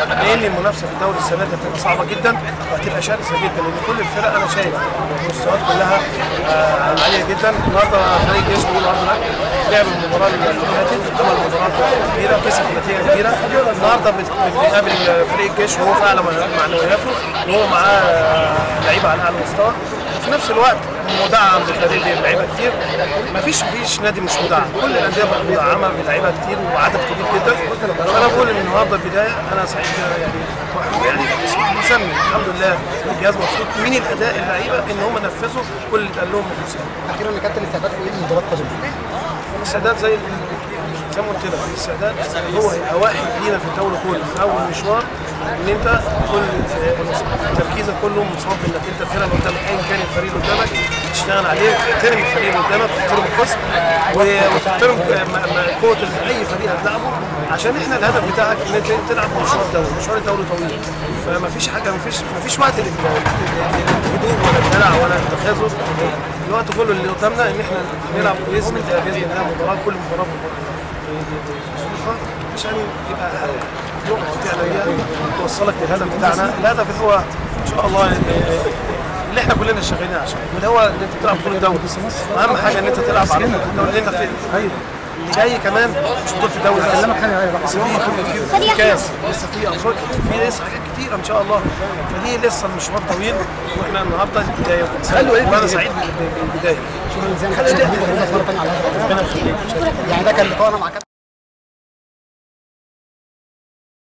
لان المنافسه في الدوري السنه دي هتبقى صعبه جدا وهتبقى شرسه جدا لان كل الفرق انا شايف المستويات كلها آه، عاليه جدا النهارده فريق جيش بيقول النهارده لعب المباراه اللي فاتت عمل مباراه كبيره كسب نتيجه كبيره النهارده بت- بتقابل فريق الجيش وهو في اعلى معنوياته وهو معاه آه، لعيبه على اعلى مستوى وفي نفس الوقت مدعم بفريق لعيبه كتير مفيش مفيش نادي مش مدعم كل الانديه بقت مدعمه بلعيبه كتير وعدد كبير جدا فانا بقول ان النهارده البدايه انا سعيد يعني يعني مسمي الحمد لله الجهاز مبسوط من الاداء اللعيبه ان هم نفذوا كل اللي اتقال لهم من الانسان اخيرا يا كابتن استعدادكم ايه للمباراه القادمه؟ الاستعداد زي زي ما قلت لك الاستعداد هو هيبقى واحد لينا في الدوري كله اول مشوار ان انت كل تركيزك كله مصاب انك انت الفرقه اللي قدامك ايا كان الفريق اللي قدامك تشتغل عليه تحترم الفريق اللي قدامك تحترم الخصم و- وتحترم م- م- قوه اي فريق هتلعبه عشان احنا الهدف بتاعك ان انت تلعب مشوار دوري مشوار الدوري طويل فما فيش حاجه ما فيش ما فيش وقت لل- للهدوء ولا الدلع ولا التخاذل الوقت كله اللي قدامنا ان احنا نلعب باذن الله باذن الله مباراه كل مباراه بصفة عشان يبقى نقطة تعلى بيها توصلك للهدف بتاعنا، الهدف اللي هو ان شاء الله اللي احنا كلنا شغالين عشان واللي هو ان انت تلعب بطولة الدوري واهم حاجة ان انت تلعب على بطولة الدوري لان في اللي جاي كمان مش بطولة الدوري بس لسه في في في كاس لسه في افريقيا في لسه حاجات كتيرة ان شاء الله فدي لسه المشوار طويل واحنا النهارده البداية وانا سعيد بالبدايه شكرا جزيلا كابتن مره ثانيه على هذا يعني ده كان لقاءنا مع كابتن